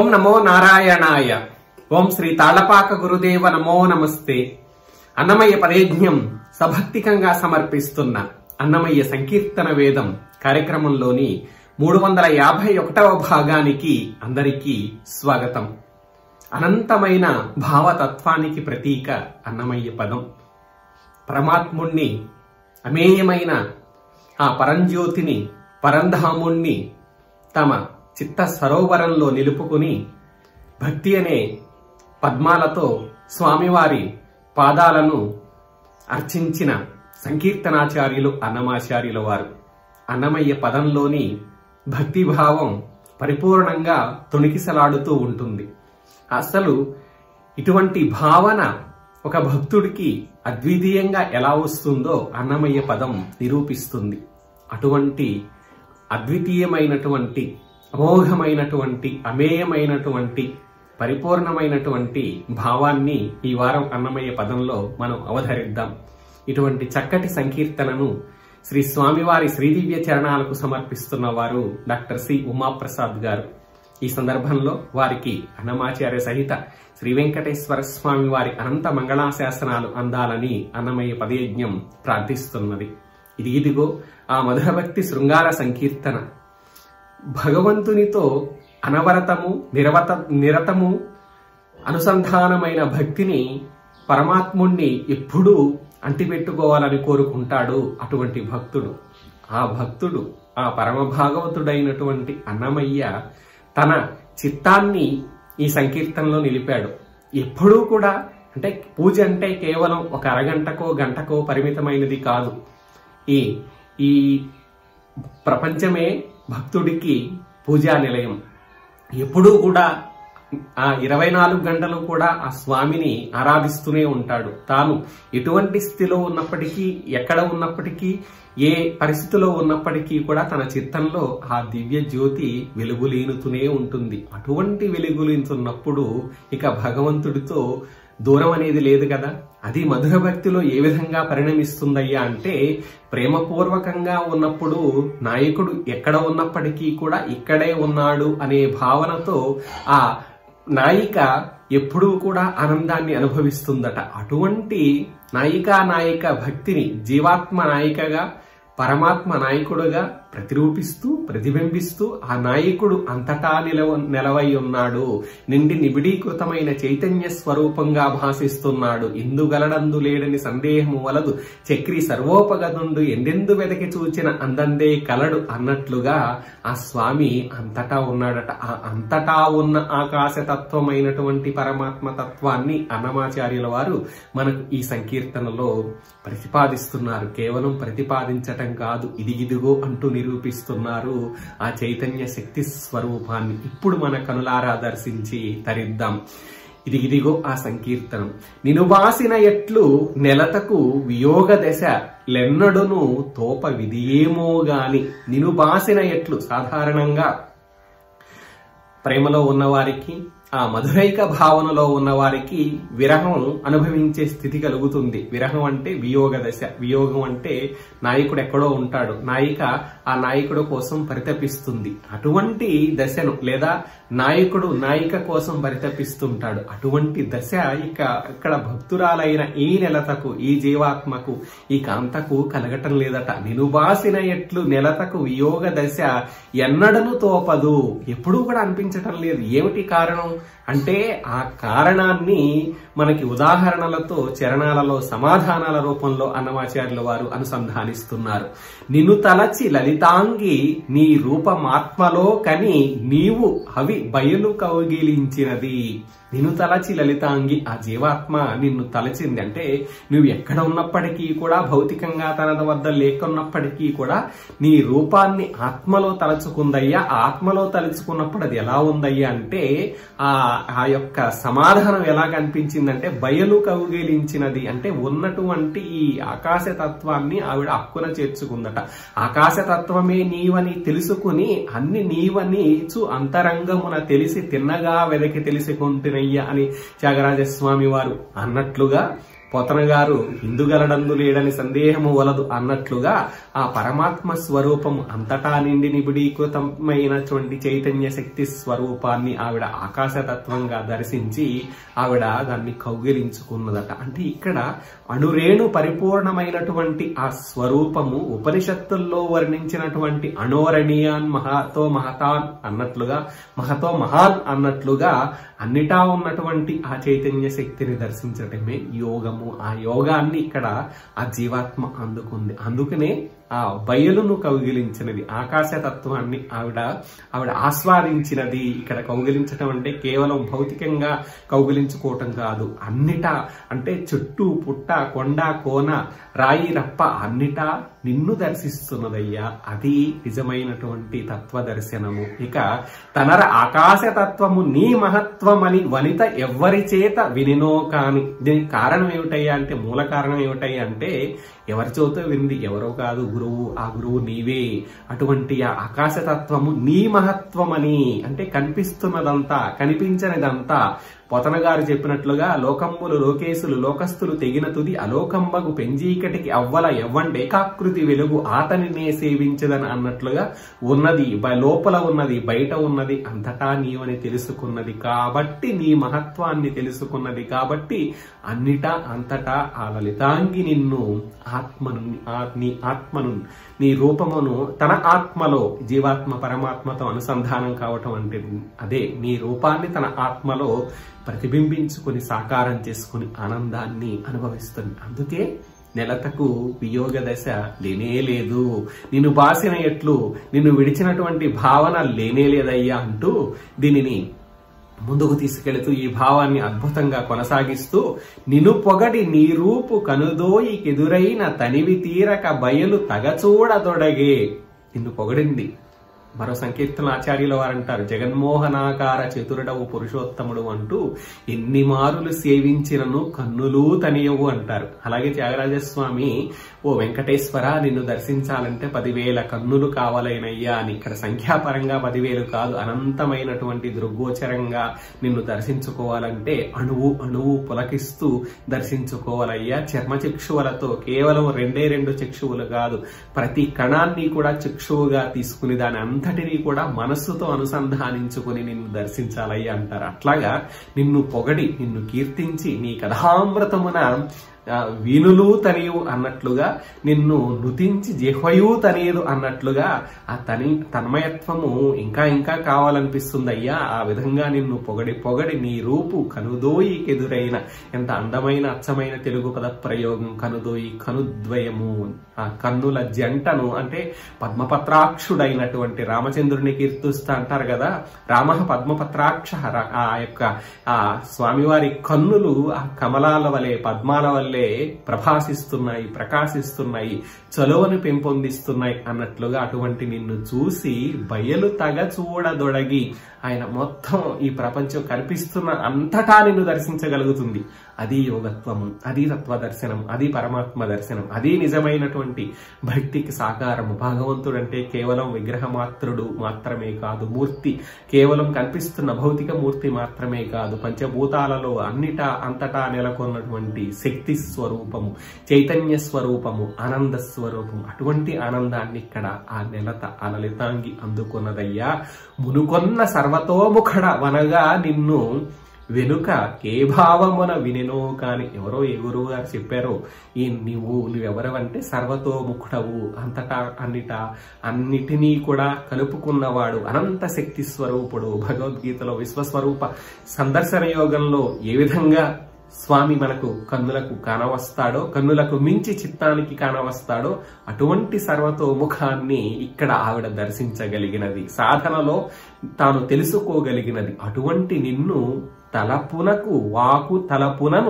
నమో నారాయణాయ ఓం శ్రీ తాళ్లపాక గురుదేవ నమో నమస్తే అన్నమయ్య పరేజ్ఞం సభక్తికంగా సమర్పిస్తున్న అన్నమయ్య సంకీర్తన వేదం కార్యక్రమంలోని మూడు వందల యాభై ఒకటవ భాగానికి అందరికీ స్వాగతం అనంతమైన భావతత్వానికి ప్రతీక అన్నమయ్య పదం పరమాత్ముణ్ణి అమేయమైన ఆ పరంజ్యోతిని పరంధాముణ్ణి తమ చిత్త సరోవరంలో నిలుపుకుని భక్తి అనే పద్మాలతో స్వామివారి పాదాలను అర్చించిన సంకీర్తనాచార్యులు అన్నమాచార్యుల వారు అన్నమయ్య పదంలోని భక్తిభావం పరిపూర్ణంగా తొణికిసలాడుతూ ఉంటుంది అసలు ఇటువంటి భావన ఒక భక్తుడికి అద్వితీయంగా ఎలా వస్తుందో అన్నమయ్య పదం నిరూపిస్తుంది అటువంటి అద్వితీయమైనటువంటి అమోఘమైనటువంటి అమేయమైనటువంటి పరిపూర్ణమైనటువంటి భావాన్ని ఈ వారం అన్నమయ్య పదంలో మనం అవధరిద్దాం ఇటువంటి చక్కటి సంకీర్తనను శ్రీ స్వామివారి శ్రీదివ్య చరణాలకు సమర్పిస్తున్న వారు డాక్టర్ సి ఉమాప్రసాద్ గారు ఈ సందర్భంలో వారికి అన్నమాచార్య సహిత శ్రీ వెంకటేశ్వర స్వామి వారి అనంత మంగళాశాసనాలు అందాలని అన్నమయ్య పదయజ్ఞం ప్రార్థిస్తున్నది ఇది ఇదిగో ఆ మధురభక్తి శృంగార సంకీర్తన భగవంతునితో అనవరతము నిరవత నిరతము అనుసంధానమైన భక్తిని పరమాత్ముణ్ణి ఎప్పుడూ అంటిపెట్టుకోవాలని కోరుకుంటాడు అటువంటి భక్తుడు ఆ భక్తుడు ఆ పరమ భాగవతుడైనటువంటి అన్నమయ్య తన చిత్తాన్ని ఈ సంకీర్తనలో నిలిపాడు ఎప్పుడూ కూడా అంటే పూజ అంటే కేవలం ఒక అరగంటకో గంటకో పరిమితమైనది కాదు ఈ ఈ ప్రపంచమే భక్తుడికి పూజా నిలయం ఎప్పుడూ కూడా ఆ ఇరవై నాలుగు గంటలు కూడా ఆ స్వామిని ఆరాధిస్తూనే ఉంటాడు తాను ఎటువంటి స్థితిలో ఉన్నప్పటికీ ఎక్కడ ఉన్నప్పటికీ ఏ పరిస్థితిలో ఉన్నప్పటికీ కూడా తన చిత్తంలో ఆ దివ్య జ్యోతి వెలుగులీనుతూనే ఉంటుంది అటువంటి వెలుగులీనుతున్నప్పుడు ఇక భగవంతుడితో దూరం అనేది లేదు కదా అది మధుర భక్తిలో ఏ విధంగా పరిణమిస్తుందయ్యా అంటే ప్రేమపూర్వకంగా ఉన్నప్పుడు నాయకుడు ఎక్కడ ఉన్నప్పటికీ కూడా ఇక్కడే ఉన్నాడు అనే భావనతో ఆ నాయిక ఎప్పుడూ కూడా ఆనందాన్ని అనుభవిస్తుందట అటువంటి నాయికా నాయిక భక్తిని జీవాత్మ నాయికగా పరమాత్మ నాయకుడుగా ప్రతిరూపిస్తూ ప్రతిబింబిస్తూ ఆ నాయకుడు అంతటా నిలవ నెలవై ఉన్నాడు నిండి నిబిడీకృతమైన చైతన్య స్వరూపంగా భాషిస్తున్నాడు ఇందుగలడందు లేడని సందేహము వలదు చక్రి సర్వోపగదుండు ఎందెందు వెదకి చూచిన అందందే కలడు అన్నట్లుగా ఆ స్వామి అంతటా ఉన్నాడట ఆ అంతటా ఉన్న ఆకాశతత్వమైనటువంటి పరమాత్మ తత్వాన్ని అన్నమాచార్యుల వారు మనకు ఈ సంకీర్తనలో ప్రతిపాదిస్తున్నారు కేవలం ప్రతిపాదించటం కాదు ఇది ఇదిగో అంటూ నిరూపిస్తున్నారు ఆ చైతన్య శక్తి స్వరూపాన్ని ఇప్పుడు మన కనులారా దర్శించి తరిద్దాం ఇది ఇదిగో ఆ సంకీర్తనం నినుబాసిన ఎట్లు నెలతకు వియోగ దశ లెన్నడును తోప విధియేమో గాని నినుబాసిన ఎట్లు సాధారణంగా ప్రేమలో ఉన్నవారికి ఆ మధురైక భావనలో ఉన్న వారికి విరహం అనుభవించే స్థితి కలుగుతుంది విరహం అంటే వియోగ దశ వియోగం అంటే నాయకుడు ఎక్కడో ఉంటాడు నాయిక ఆ నాయకుడు కోసం పరితపిస్తుంది అటువంటి దశను లేదా నాయకుడు నాయిక కోసం పరితపిస్తుంటాడు అటువంటి దశ ఇక ఇక్కడ భక్తురాలైన ఈ నెలతకు ఈ జీవాత్మకు ఈ కాంతకు కలగటం లేదట నినుబాసిన ఎట్లు నెలతకు వియోగ దశ ఎన్నడను తోపదు ఎప్పుడూ కూడా అనిపించటం లేదు ఏమిటి కారణం అంటే ఆ కారణాన్ని మనకి ఉదాహరణలతో చరణాలలో సమాధానాల రూపంలో అన్నమాచార్యుల వారు అనుసంధానిస్తున్నారు నిన్ను తలచి లలితాంగి నీ రూపమాత్మలో కని నీవు అవి బయలు కౌగిలించినది నిన్ను తలచి లలితాంగి ఆ జీవాత్మ నిన్ను తలచింది అంటే నువ్వు ఎక్కడ ఉన్నప్పటికీ కూడా భౌతికంగా తన వద్ద లేకున్నప్పటికీ కూడా నీ రూపాన్ని ఆత్మలో తలచుకుందయ్యా ఆత్మలో తలుచుకున్నప్పుడు అది ఎలా ఉందయ్యా అంటే ఆ ఆ యొక్క సమాధానం ఎలా కనిపించిందంటే బయలు కౌగిలించినది అంటే ఉన్నటువంటి ఈ ఆకాశ తత్వాన్ని ఆవిడ హక్కున చేర్చుకుందట ఆకాశ తత్వమే నీవని తెలుసుకుని అన్ని నీవని చు అంతరంగమున తెలిసి తిన్నగా వెదకి తెలిసి కొంటునయ్య అని త్యాగరాజస్వామి వారు అన్నట్లుగా పోతన గారు హిందుగలడందు లేడని సందేహము వలదు అన్నట్లుగా ఆ పరమాత్మ స్వరూపము అంతటా నిండి నిబిడీకృతమైనటువంటి చైతన్య శక్తి స్వరూపాన్ని ఆవిడ ఆకాశతత్వంగా దర్శించి ఆవిడ దాన్ని కౌగిలించుకున్నదట అంటే ఇక్కడ అణురేణు పరిపూర్ణమైనటువంటి ఆ స్వరూపము ఉపనిషత్తుల్లో వర్ణించినటువంటి అణోరణీయాన్ మహాతో మహతాన్ అన్నట్లుగా మహతో మహాన్ అన్నట్లుగా అన్నిటా ఉన్నటువంటి ఆ చైతన్య శక్తిని దర్శించటమే యోగము ఆ యోగాన్ని ఇక్కడ ఆ జీవాత్మ అందుకుంది అందుకనే ఆ బయలును కౌగిలించినది ఆకాశతత్వాన్ని ఆవిడ ఆవిడ ఆస్వాదించినది ఇక్కడ కౌగిలించటం అంటే కేవలం భౌతికంగా కౌగిలించుకోవటం కాదు అన్నిటా అంటే చుట్టూ పుట్ట కొండ కోన రాయి రప్ప అన్నిటా నిన్ను దర్శిస్తున్నదయ్యా అది నిజమైనటువంటి తత్వ దర్శనము ఇక తనర ఆకాశతత్వము నీ మహత్వమని వనిత ఎవ్వరి చేత వినినో కాని దీనికి కారణం ఏమిటయ్యా అంటే మూల కారణం ఏమిటయ్యా అంటే ఎవరి చోతో వింది ఎవరో కాదు గురువు ఆ గురువు నీవే అటువంటి ఆ ఆకాశతత్వము నీ మహత్వమని అంటే కనిపిస్తున్నదంతా కనిపించనిదంతా పొతన గారు చెప్పినట్లుగా లోకంబులు లోకేశులు లోకస్తులు తెగిన తుది అలోకంబగు పెంజీకటికి అవ్వల ఎవ్వండేకాకృతి వెలుగు ఆతనినే సేవించదని అన్నట్లుగా ఉన్నది బ- లోపల ఉన్నది బయట ఉన్నది అంతటా నీవని తెలుసుకున్నది కాబట్టి నీ మహత్వాన్ని తెలుసుకున్నది కాబట్టి అన్నిటా అంతటా ఆ లలితాంగి నిన్ను ఆత్మను ఆ- నీ ఆత్మను నీ రూపమును తన ఆత్మలో జీవాత్మ పరమాత్మతో అనుసంధానం కావటం అంటే అదే నీ రూపాన్ని తన ఆత్మలో ప్రతిబింబించుకుని సాకారం చేసుకుని ఆనందాన్ని అనుభవిస్తుంది అందుకే నెలతకు వియోగ దశ లేనే లేదు నిన్ను బాసిన ఎట్లు నిన్ను విడిచినటువంటి భావన లేనే లేదయ్యా అంటూ దీనిని ముందుకు తీసుకెళుతూ ఈ భావాన్ని అద్భుతంగా కొనసాగిస్తూ నిను పొగడి నీ రూపు కనుదోయికెదురైన తనివి తీరక బయలు తగచూడదొడగే నిన్ను పొగడింది మరో సంకీర్తన ఆచార్యుల వారు అంటారు జగన్మోహనాకార చతురుడవు పురుషోత్తముడు అంటూ ఎన్ని మారులు సేవించినను కన్నులు తనియవు అంటారు అలాగే త్యాగరాజస్వామి ఓ వెంకటేశ్వర నిన్ను దర్శించాలంటే పదివేల కన్నులు కావాలైనయ్యా అని ఇక్కడ సంఖ్యాపరంగా పదివేలు కాదు అనంతమైనటువంటి దృగ్గోచరంగా నిన్ను దర్శించుకోవాలంటే అణువు అణువు పులకిస్తూ దర్శించుకోవాలయ్యా చర్మ చక్షువులతో కేవలం రెండే రెండు చక్షువులు కాదు ప్రతి కణాన్ని కూడా చక్షువుగా తీసుకుని దాని అంతటినీ కూడా మనస్సుతో అనుసంధానించుకుని నిన్ను దర్శించాలయ్యా అంటారు అట్లాగా నిన్ను పొగడి నిన్ను కీర్తించి నీ కథామృతమున ఆ, వీణులు తనియు అన్నట్లుగా నిన్ను నుతించి జిహ్వయు తనియదు అన్నట్లుగా ఆ తని తన్మయత్వము ఇంకా ఇంకా కావాలనిపిస్తుంది అయ్యా ఆ విధంగా నిన్ను పొగడి పొగడి నీ రూపు కనుదోయికెదురైన ఎంత అందమైన అచ్చమైన తెలుగు పద ప్రయోగం కనుదోయి కనుద్వయము ఆ కన్నుల జంటను అంటే పద్మపత్రాక్షుడైనటువంటి రామచంద్రుని కీర్తిస్తా అంటారు కదా రామ పద్మపత్రాక్ష ర- ఆ యొక్క ఆ స్వామివారి కన్నులు ఆ కమలాల వలె పద్మాల వల్లే ప్రభాసిస్తున్నాయి ప్రకాశిస్తున్నాయి చలువను పెంపొందిస్తున్నాయి అన్నట్లుగా అటువంటి నిన్ను చూసి బయలు తగ చూడదొడగి ఆయన మొత్తం ఈ ప్రపంచం కనిపిస్తున్న అంతటా నిన్ను దర్శించగలుగుతుంది అది యోగత్వము అది తత్వ దర్శనం అది పరమాత్మ దర్శనం అది నిజమైనటువంటి భక్తికి సాకారము భగవంతుడు అంటే కేవలం విగ్రహమాత్రుడు మాత్రమే కాదు మూర్తి కేవలం కనిపిస్తున్న భౌతిక మూర్తి మాత్రమే కాదు పంచభూతాలలో అన్నిటా అంతటా నెలకొన్నటువంటి శక్తి స్వరూపము చైతన్య స్వరూపము ఆనంద స్వరూపము అటువంటి ఆనందాన్ని ఇక్కడ ఆ నెలత ఆ లలితాంగి అందుకున్నదయ్యా మునుకొన్న సర్వతోముఖడ వనగా నిన్ను వెనుక ఏ భావమున వినెనో కాని ఎవరో ఏ గురువు గారు చెప్పారో ఈ నువ్వు నువ్వెవరవంటే సర్వతోముఖుడవు అంతటా అన్నిట అన్నిటినీ కూడా కలుపుకున్నవాడు అనంత శక్తి స్వరూపుడు భగవద్గీతలో విశ్వస్వరూప సందర్శన యోగంలో ఏ విధంగా స్వామి మనకు కన్నులకు కానవస్తాడో కన్నులకు మించి చిత్తానికి కానవస్తాడో అటువంటి సర్వతోముఖాన్ని ఇక్కడ ఆవిడ దర్శించగలిగినది సాధనలో తాను తెలుసుకోగలిగినది అటువంటి నిన్ను తలపునకు వాకు తలపునను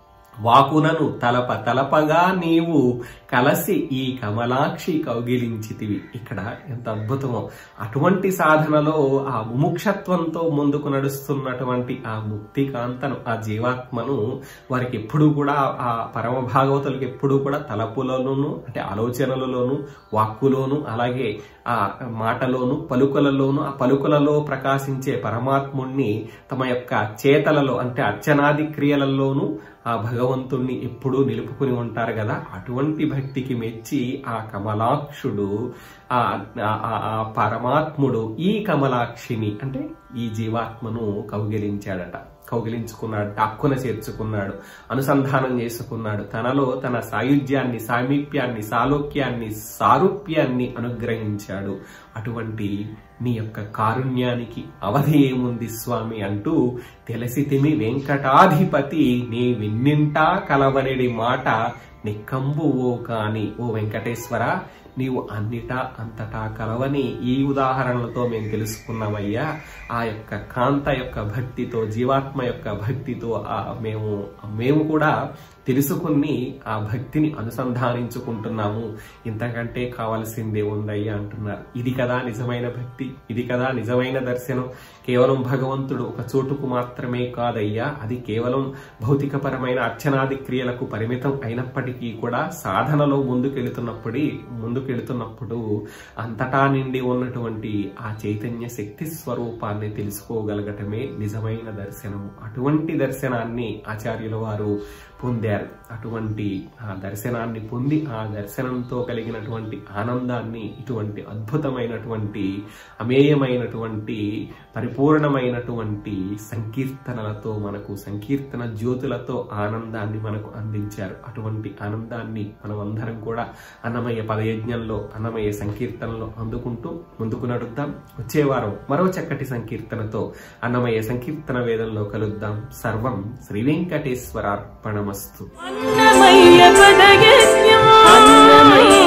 వాకునను తలప తలపగా నీవు కలసి ఈ కమలాక్షి కౌగిలించితివి ఇక్కడ ఎంత అద్భుతమో అటువంటి సాధనలో ఆ ముముక్షత్వంతో ముందుకు నడుస్తున్నటువంటి ఆ ముక్తి కాంతను ఆ జీవాత్మను వారికి ఎప్పుడూ కూడా ఆ పరమ భాగవతులకి ఎప్పుడూ కూడా తలపులలోను అంటే ఆలోచనలలోను వాక్కులోను అలాగే ఆ మాటలోను పలుకులలోను ఆ పలుకులలో ప్రకాశించే పరమాత్ముణ్ణి తమ యొక్క చేతలలో అంటే అర్చనాది క్రియలలోను ఆ భగవంతుణ్ణి ఎప్పుడూ నిలుపుకుని ఉంటారు కదా అటువంటి భక్తికి మెచ్చి ఆ కమలాక్షుడు ఆ ఆ- ఆ- ఆ పరమాత్ముడు ఈ కమలాక్షిని అంటే ఈ జీవాత్మను కౌగిలించాడట కౌగిలించుకున్నాడు అక్కున చేర్చుకున్నాడు అనుసంధానం చేసుకున్నాడు తనలో తన సాయుధ్యాన్ని సామీప్యాన్ని సాలోక్యాన్ని సారూప్యాన్ని అనుగ్రహించాడు అటువంటి నీ యొక్క కారుణ్యానికి అవధి ఏముంది స్వామి అంటూ తెలిసితిమి వెంకటాధిపతి నీ విన్నింటా కలవనిడి మాట నిక్కంబువో కాని ఓ వెంకటేశ్వర నీవు అన్నిటా అంతటా కలవని ఈ ఉదాహరణలతో మేము తెలుసుకున్నామయ్యా ఆ యొక్క కాంత యొక్క భక్తితో జీవాత్మ యొక్క భక్తితో ఆ మేము మేము కూడా తెలుసుకుని ఆ భక్తిని అనుసంధానించుకుంటున్నాము ఇంతకంటే కావాల్సిందే ఉందయ్యా అంటున్నారు ఇది కదా నిజమైన భక్తి ఇది కదా నిజమైన దర్శనం కేవలం భగవంతుడు ఒక చోటుకు మాత్రమే కాదయ్యా అది కేవలం భౌతికపరమైన అర్చనాది క్రియలకు పరిమితం అయినప్పటికీ కూడా సాధనలో ముందుకెళుతున్నప్పుడే ముందుకెళుతున్నప్పుడు అంతటా నిండి ఉన్నటువంటి ఆ చైతన్య శక్తి స్వరూపాన్ని తెలుసుకోగలగటమే నిజమైన దర్శనం అటువంటి దర్శనాన్ని ఆచార్యుల వారు పొందారు అటువంటి ఆ దర్శనాన్ని పొంది ఆ దర్శనంతో కలిగినటువంటి ఆనందాన్ని ఇటువంటి అద్భుతమైనటువంటి అమేయమైనటువంటి పరిపూర్ణమైనటువంటి సంకీర్తనలతో మనకు సంకీర్తన జ్యోతులతో ఆనందాన్ని మనకు అందించారు అటువంటి ఆనందాన్ని మనం అందరం కూడా అన్నమయ్య పదయజ్ఞంలో అన్నమయ్య సంకీర్తనలో అందుకుంటూ ముందుకు నడుద్దాం వచ్చే వారం మరో చక్కటి సంకీర్తనతో అన్నమయ్య సంకీర్తన వేదంలో కలుద్దాం సర్వం శ్రీ వెంకటేశ్వరార్పణమస్తు అన్నమయ్య పదయజ్ఞం అన్నమయ్య